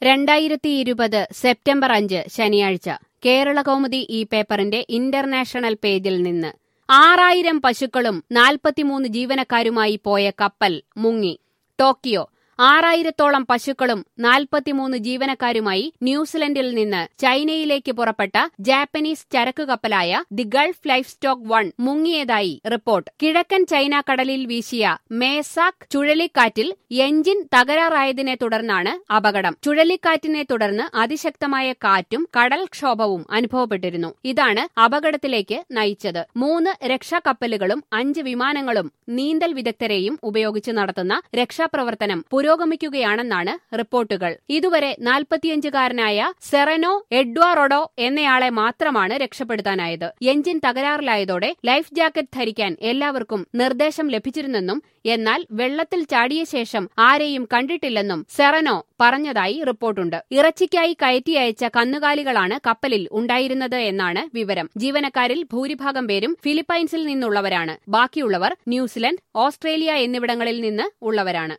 രണ്ടായിരത്തി ഇരുപത് സെപ്റ്റംബർ അഞ്ച് ശനിയാഴ്ച കേരള കൗമുദി ഈ പേപ്പറിന്റെ ഇന്റർനാഷണൽ പേജിൽ നിന്ന് ആറായിരം പശുക്കളും നാൽപ്പത്തിമൂന്ന് ജീവനക്കാരുമായി പോയ കപ്പൽ മുങ്ങി ടോക്കിയോ ആറായിരത്തോളം പശുക്കളും നാൽപ്പത്തിമൂന്ന് ജീവനക്കാരുമായി ന്യൂസിലൻഡിൽ നിന്ന് ചൈനയിലേക്ക് പുറപ്പെട്ട ജാപ്പനീസ് ചരക്കു കപ്പലായ the Gulf Livestock one മുങ്ങിയതായി റിപ്പോർട്ട് കിഴക്കൻ ചൈന കടലിൽ വീശിയ മേസാക് ചുഴലിക്കാറ്റിൽ എഞ്ചിൻ തകരാറായതിനെ തുടർന്നാണ് അപകടം ചുഴലിക്കാറ്റിനെ തുടർന്ന് അതിശക്തമായ കാറ്റും കടൽക്ഷോഭവും അനുഭവപ്പെട്ടിരുന്നു ഇതാണ് അപകടത്തിലേക്ക് നയിച്ചത് മൂന്ന് രക്ഷാകപ്പലുകളും അഞ്ച് വിമാനങ്ങളും നീന്തൽ വിദഗ്ധരെയും ഉപയോഗിച്ച് നടത്തുന്ന രക്ഷാപ്രവർത്തനം പുരോഗമിക്കുകയാണെന്നാണ് റിപ്പോർട്ടുകൾ ഇതുവരെ നാൽപ്പത്തിയഞ്ചുകാരനായ സെറനോ എഡ്വാറോഡോ എന്നയാളെ മാത്രമാണ് രക്ഷപ്പെടുത്താനായത് എഞ്ചിൻ തകരാറിലായതോടെ ലൈഫ് ജാക്കറ്റ് ധരിക്കാൻ എല്ലാവർക്കും നിർദ്ദേശം ലഭിച്ചിരുന്നെന്നും എന്നാൽ വെള്ളത്തിൽ ചാടിയ ശേഷം ആരെയും കണ്ടിട്ടില്ലെന്നും സെറനോ പറഞ്ഞതായി റിപ്പോർട്ടുണ്ട് ഇറച്ചിക്കായി കയറ്റി അയച്ച കന്നുകാലികളാണ് കപ്പലിൽ ഉണ്ടായിരുന്നത് എന്നാണ് വിവരം ജീവനക്കാരിൽ ഭൂരിഭാഗം പേരും ഫിലിപ്പൈൻസിൽ നിന്നുള്ളവരാണ് ബാക്കിയുള്ളവർ ന്യൂസിലൻഡ് ഓസ്ട്രേലിയ എന്നിവിടങ്ങളിൽ നിന്ന് ഉള്ളവരാണ്